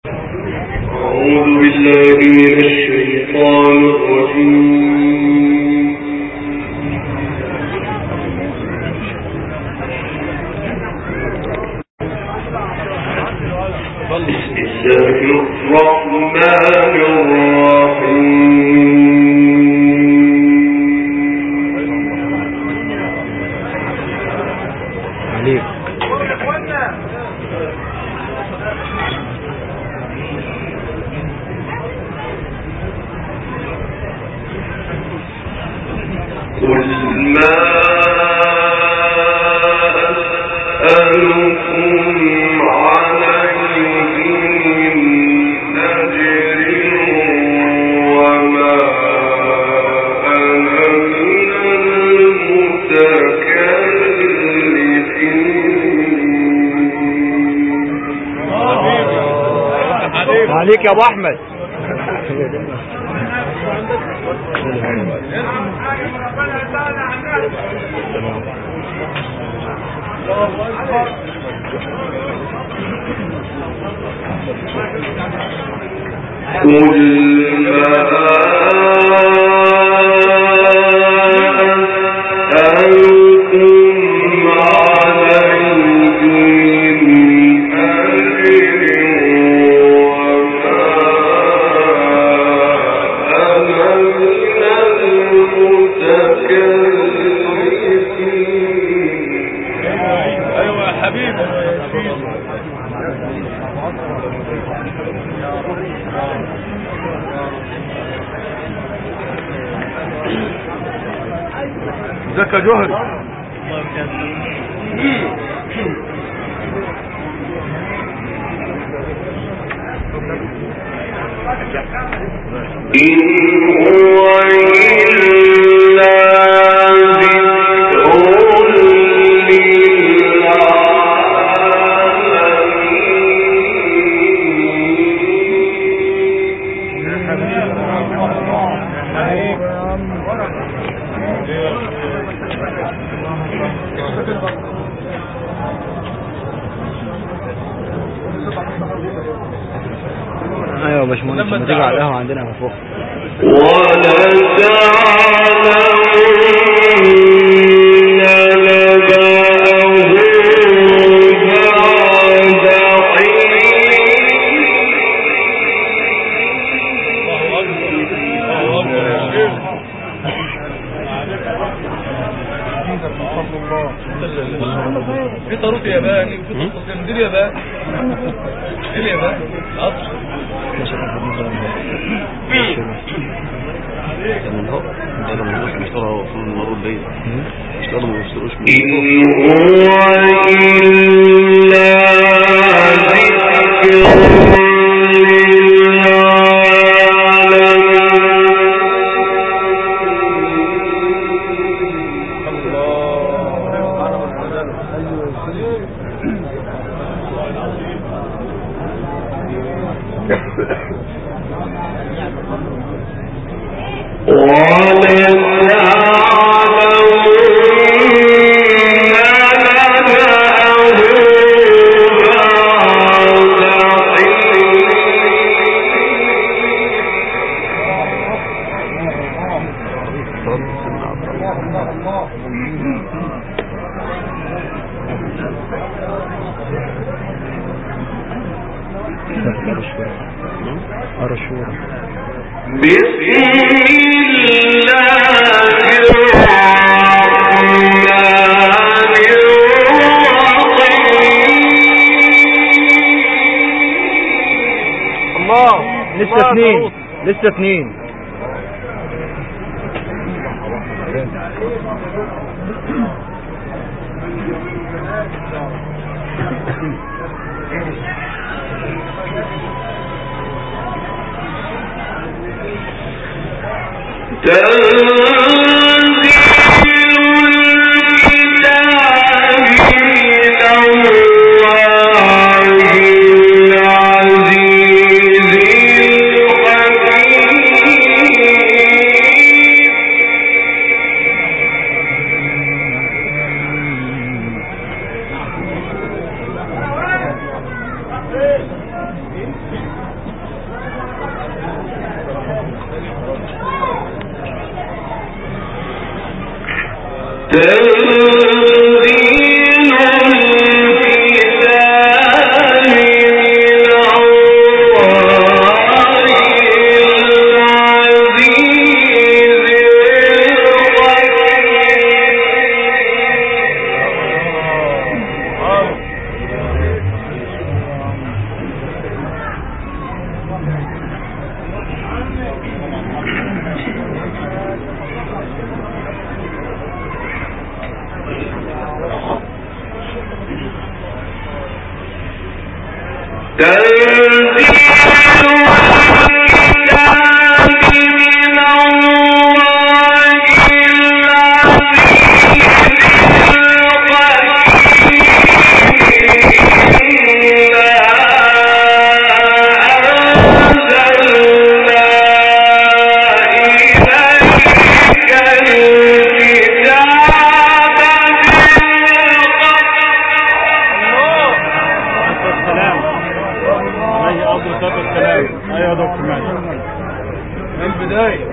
أعوذ بالله من الشيطان الرجيم بسم الله الرحمن الرحيم عليك قل ما أسألكم عليه من أجر وما أنا من المتكلفين عليك يا ابو احمد قل ما أسألكم عليه من أجر وما أنا من المتكلفين ايوه يا حبيبي ازيك يا جوهري إن هو إلا ذكر للعالمين ايوه يا باشمهندس لما تيجي على القهوه عندنا من فوق ولتعلمن نبأه بعد في طاروت ياباني وفي طاروت دي اليابان دي اليابان الاصل من هو ده لما الناس بيشتروا في المرور دي اشتغلوا ما بيشتروش من إن هو إلا ذكر للعالمين ارى الشورى بسم الله الرحمن الرحيم الله لسه اثنين لسه اثنين السلام عليه افضل الصلاه والسلام ايوه يا دكتور ماشي من البداية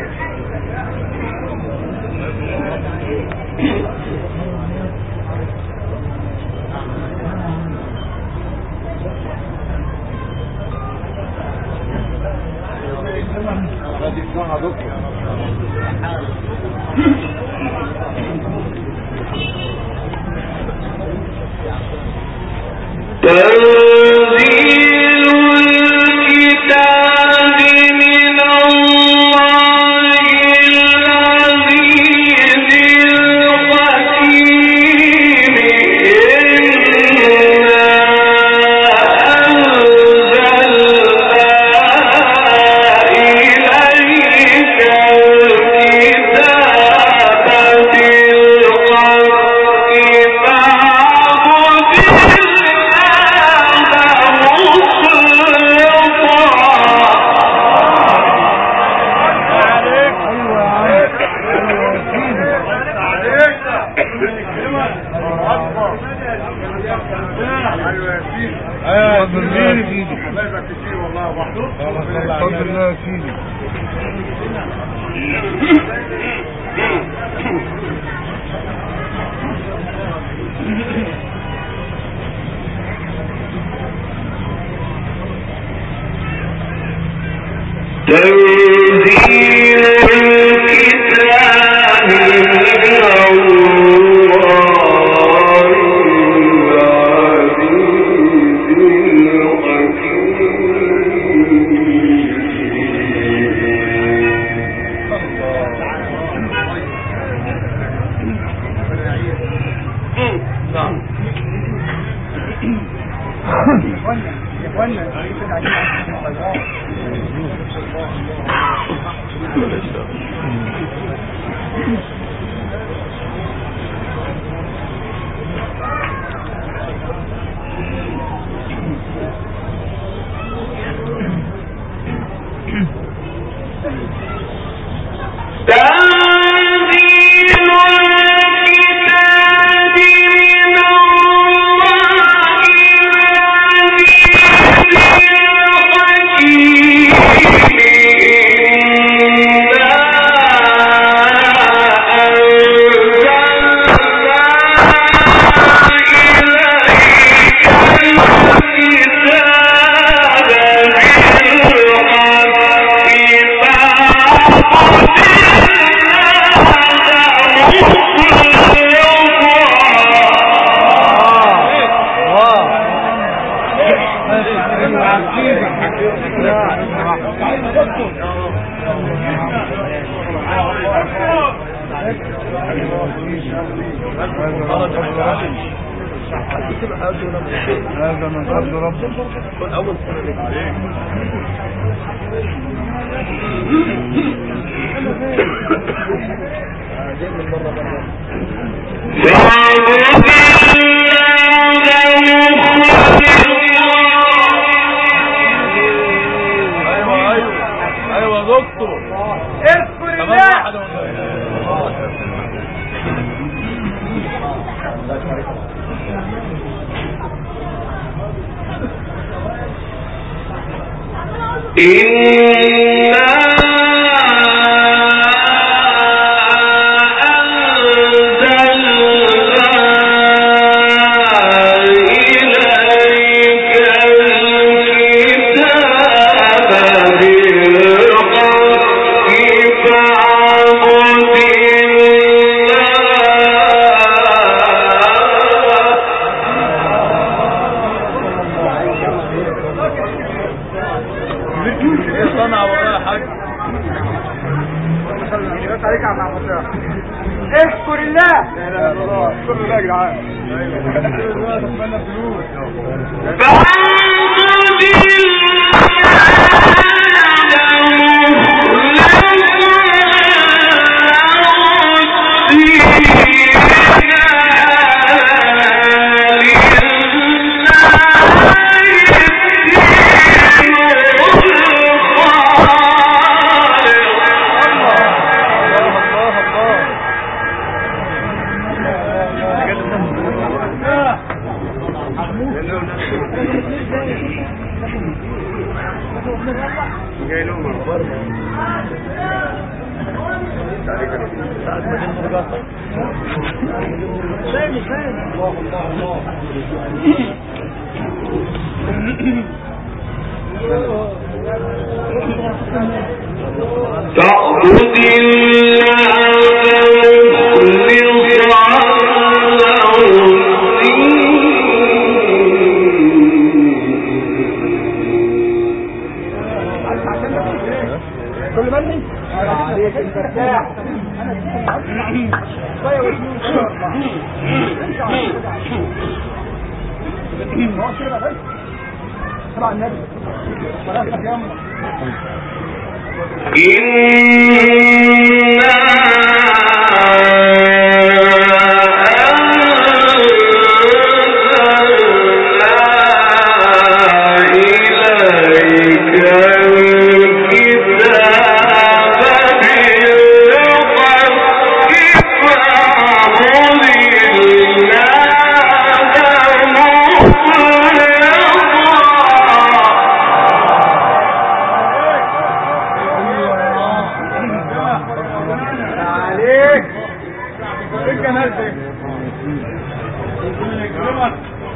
تنزيل الكتاب من الله العزيز الحكيم إنا أنزلنا إليك الكتاب بالحق فاعبد ايوه فضل الله يا سيدي فضل الله يا سيدي تنزيل الكتاب من الله العزيز الحكيم نعم تنزيل الكتاب من الله العزيز الحكيم هذا من فضل ربك ايوه ايوه ايوه يا دكتور اذكر الله إنا أنزلنا صنع والله يا حاج بس عليك يا عم محمود اشكر الله لا اله الا الله اشكر الله يا جدعان اتمنى فلوس تعبد كل مني عليك انت ارتاح شويه وشويه هو كده بس طلع النبي خلاص يا يما عليك ايه الجمال ده يكرمك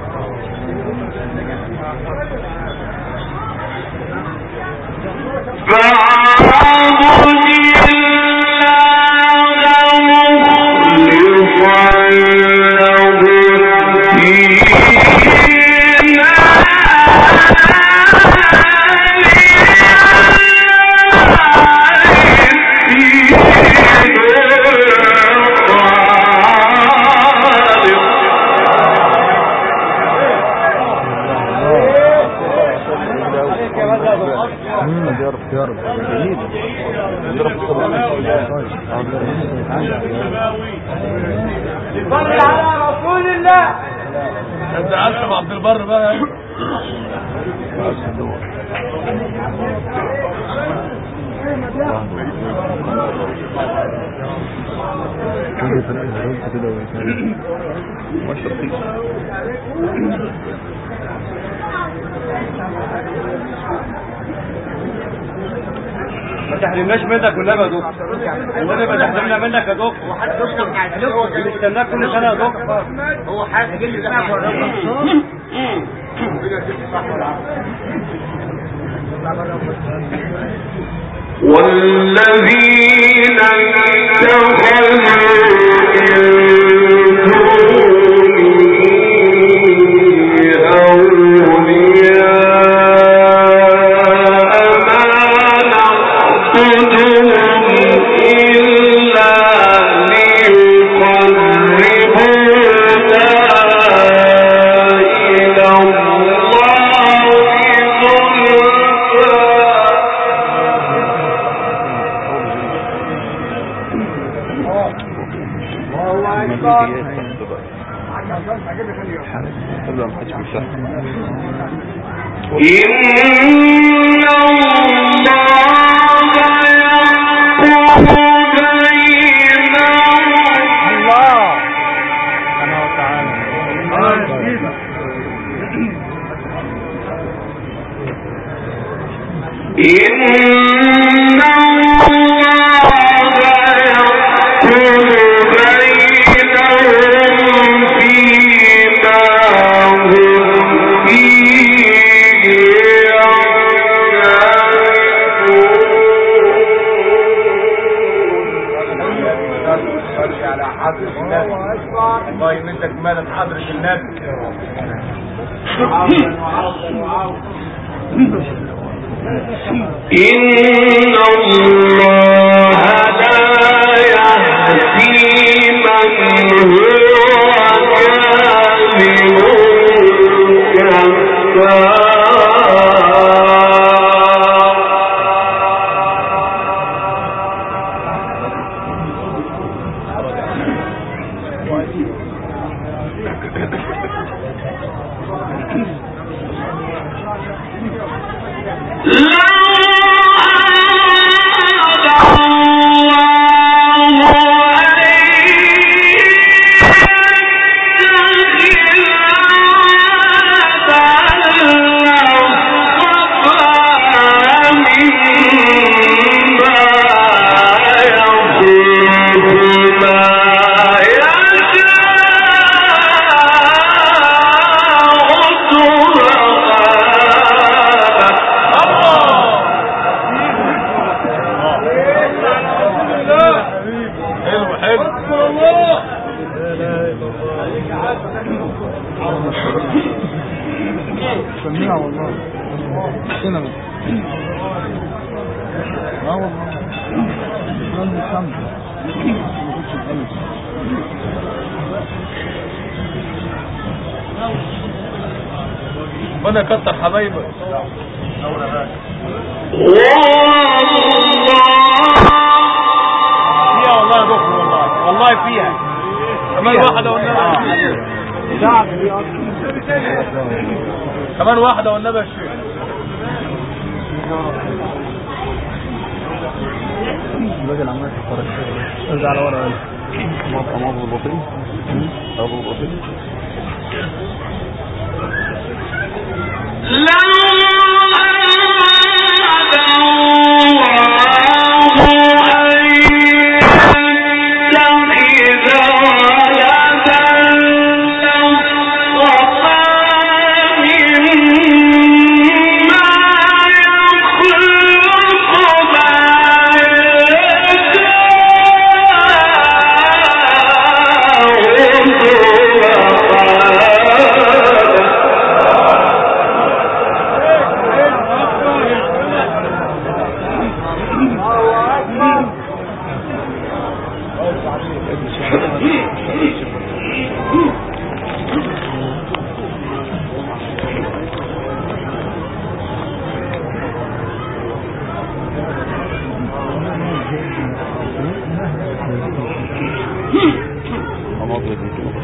عليك يا بدر ابو الأصفر. يا رب يا رب جميل صل على رسول الله انت عارف عبد البر بقى ما تحرمناش منك والنبي يا دكتور والنبي ما تحرمنا منك يا دكتور بنستناك كل سنه يا دكتور هو حاجه جيل والذين اتخذوا من دونه أولياء ما نعبدهم إلا ليقربونا إلى الله زلفى قبل ما حدش بيشرح إن الله يحكم بينهم الله سبحانه وتعالى إن الله يحكم بينهم فيما هم فيه يختلفون على حضرة النبي الله يمدك مالك حضرة النبي عوضا وعوضا وعوضا إن الله لا يهدي من هو كاذب كذاب حلو حلو سميع والله سينما اه والله لازم السمع ما كنتش تقلب وانا كتر حبايبك فيها والله يا دكتور والله والله فيها كمان واحدة والنبي دعك دي اصلا كمان واحدة والنبي يا شيخ الراجل عمال يتفرج ارجع لورا يلا مرضى مرض البطين مرض البطين مرض البطين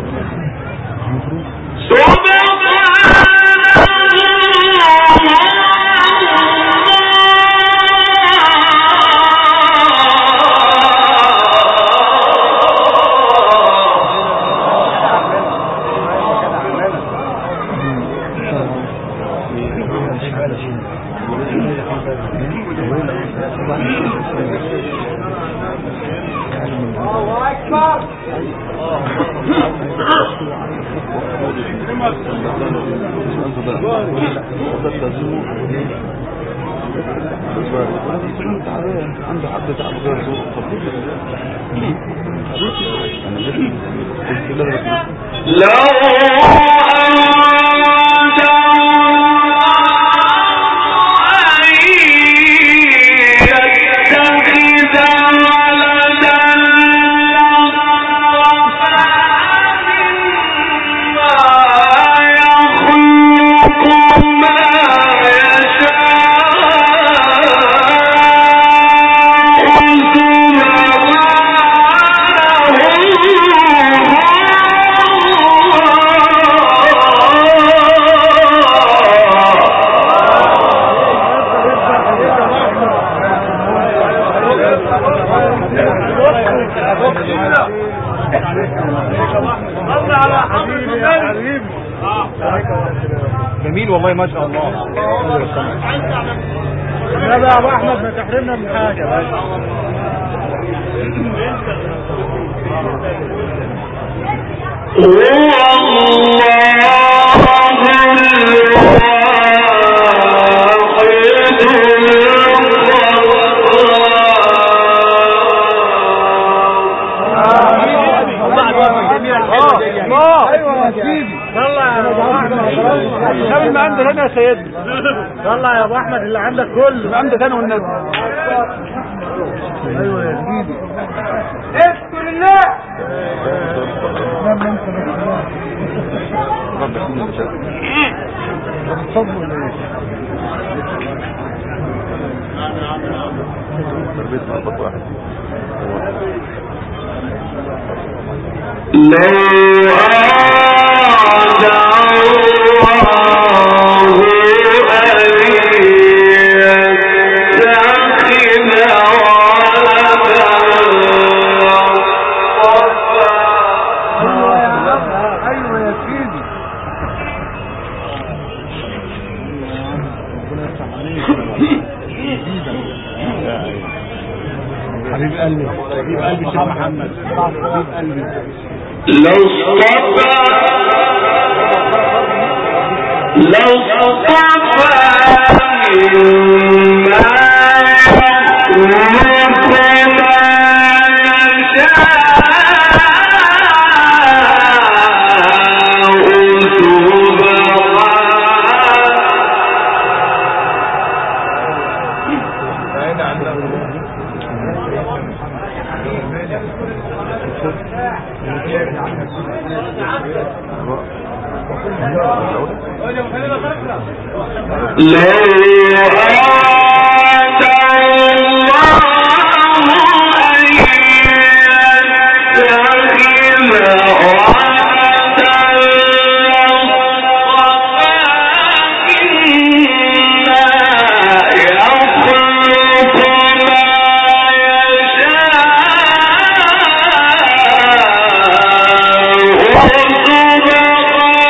عنده حد تعب غير ذوق طب انا لسه قلت له لو جميل والله ما شاء الله لا بقى يا ابو احمد ما تحرمنا من حاجه بس ايوه يا سيدي يلا يا ابو احمد شامل ما عندنا هنا يا سيدنا طلع يا ابو احمد اللي عندك كله يبقى عندك انا والنبي ايوه يا سيدي اذكر الله لما انت بتصب ولا ايه؟ تربية محبط واحد لو أراد الله أن يتخذ ايوه يا عم ايوه يا سيدي ربنا يفتح عليك حبيب قلبي حبيب قلبي الشيخ محمد حبيب قلبي لو اصطفى لو اصطفى مما يخلق ما لو أراد الله أن يتخذ ولدا لاصطفى يخلق ما يشاء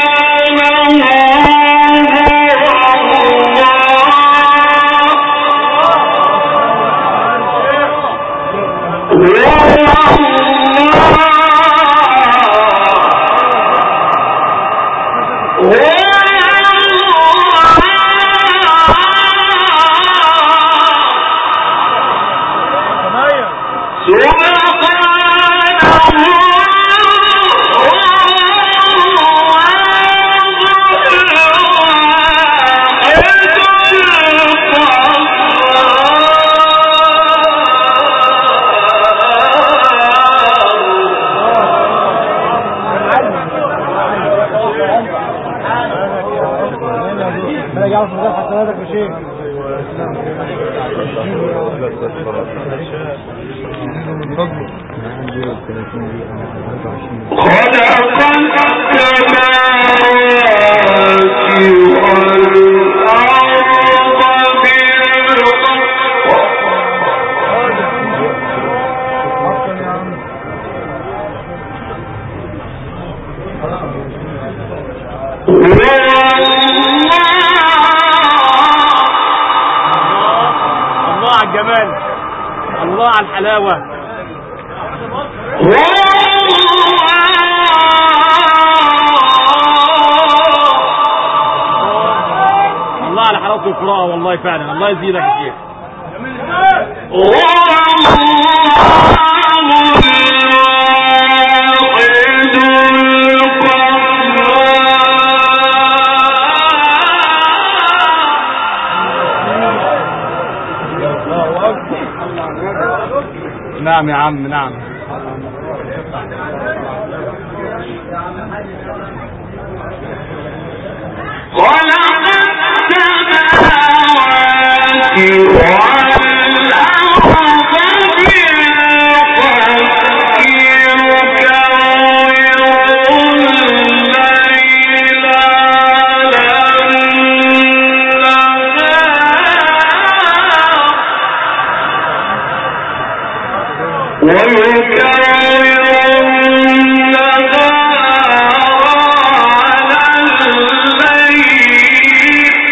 انا جاي في مدار حسناتك يا شيخ خلق السماوات والأرض بالحق حقا يا عم الله على الجمال الله على الحلاوة الله على حلاوة القراءة والله فعلا الله يزيدك يا شيخ نعم يا عم نعم خلق السماوات والأرض بالحق يكور الليل على النهار ويكور النهار على الليل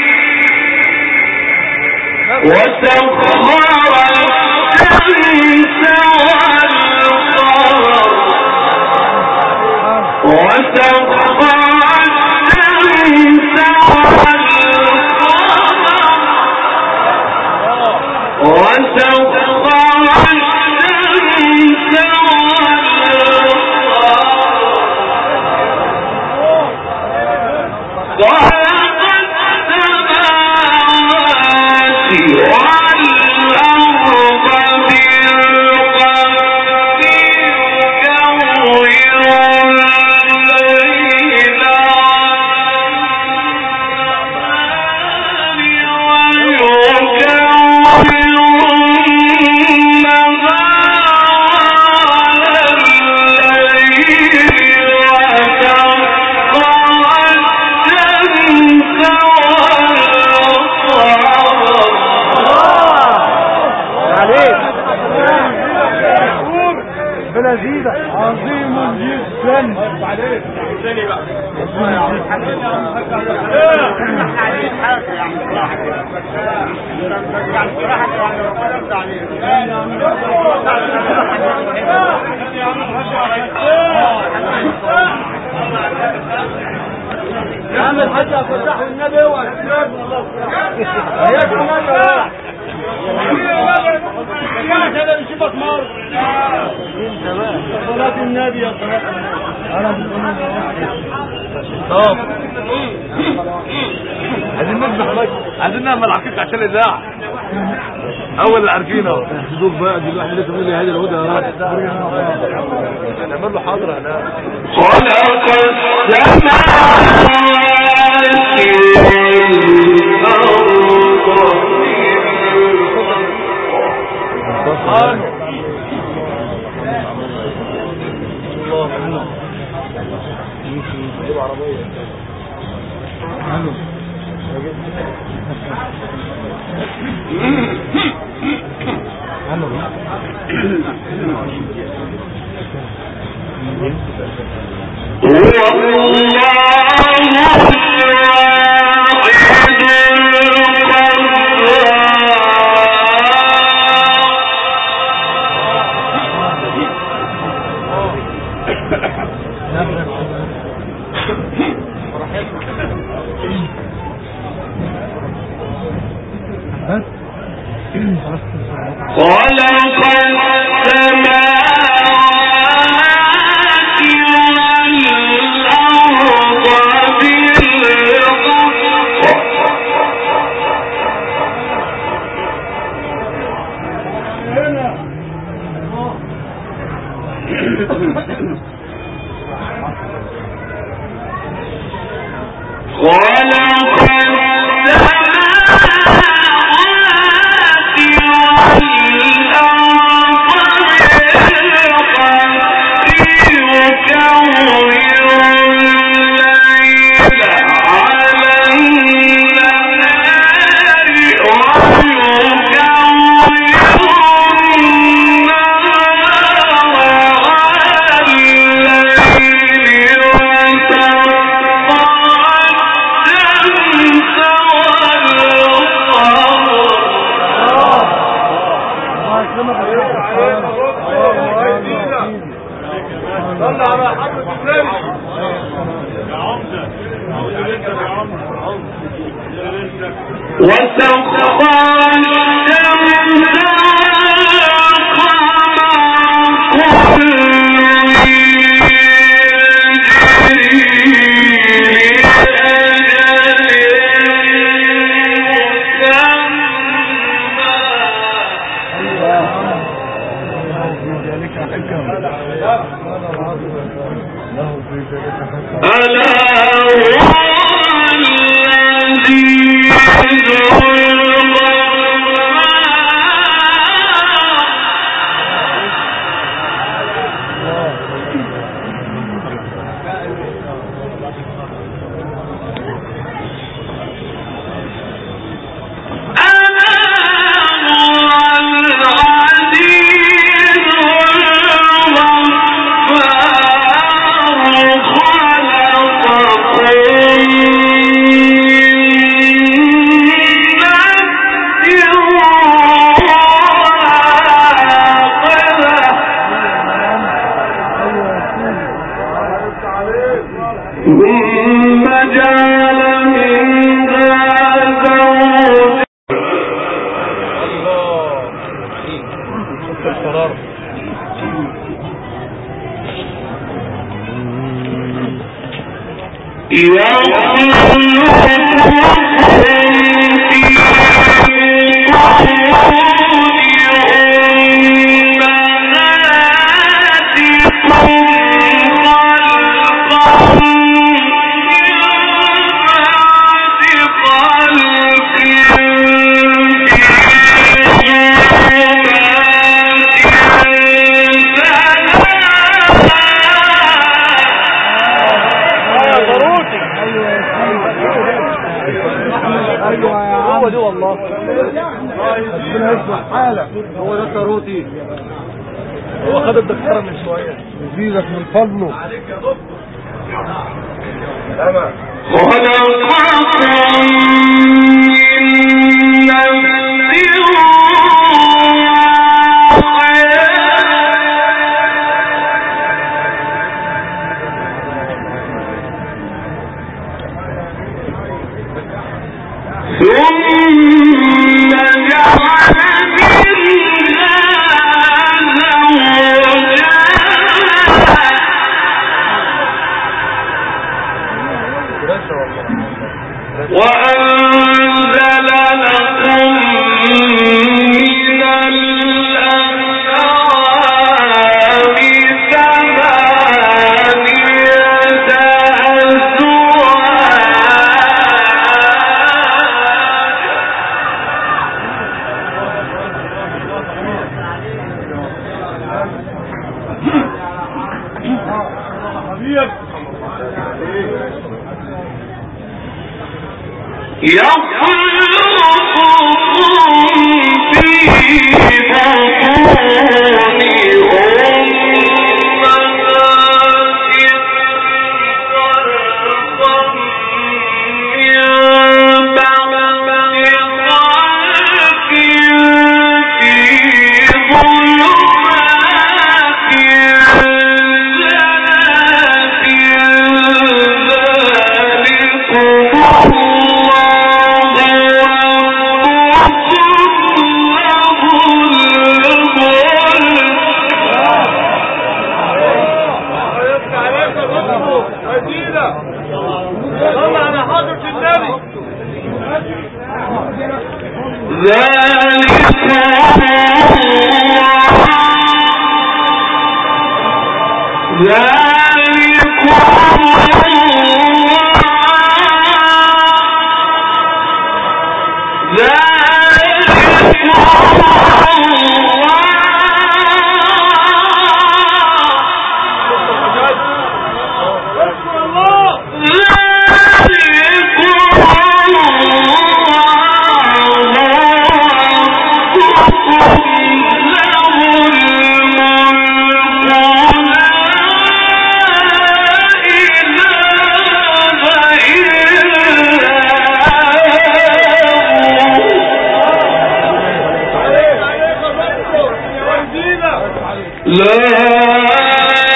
وسخر الشمس والقمر وسخر الشمس والقمر وسخر الشمس والقمر خلق السماوات عليك ربنا يزيدك عظيم جدا اعمل حاجة فتح النبي واسلام هيك النبي كل سنة نشوفك مرة صلاة النبي يا صلاة طب عايزين نذبح بس عايزين نعمل عقيقة عشان الاذاعة اول اللي عارفين اهو دوك بقى دي الواحد لسه بيقول لي هذه الهدى هنعمل له حاضر هناك خلق السماوات والأرض هو الله الواحد خلق السماوات والأرض بالحق خلق السماوات صلى على حضرة النبي وسخر الشمس والقمر كل يجري لأجل مسمى ألا هو الذي ذو ثم جعل منها زوجها الله شفت القرار ضروري يصلح حالك هو ده صاروتي هو خد الدكتوره من شويه يزيدك من فضله تمام خلقكم من نفس ثم جعل منها زوجها وأنزل لكم من الأنعام ثمانية أزواج يخلقكم في بطون أمهاتكم خلقا من بعد خلق في ظلمات يفتح عليك يا دكتور مدينه صلى على حضره النبي اذكر الله عليك عليك يا دكتور مدينه لا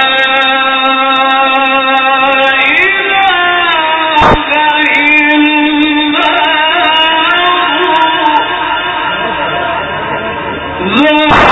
إله إلا هو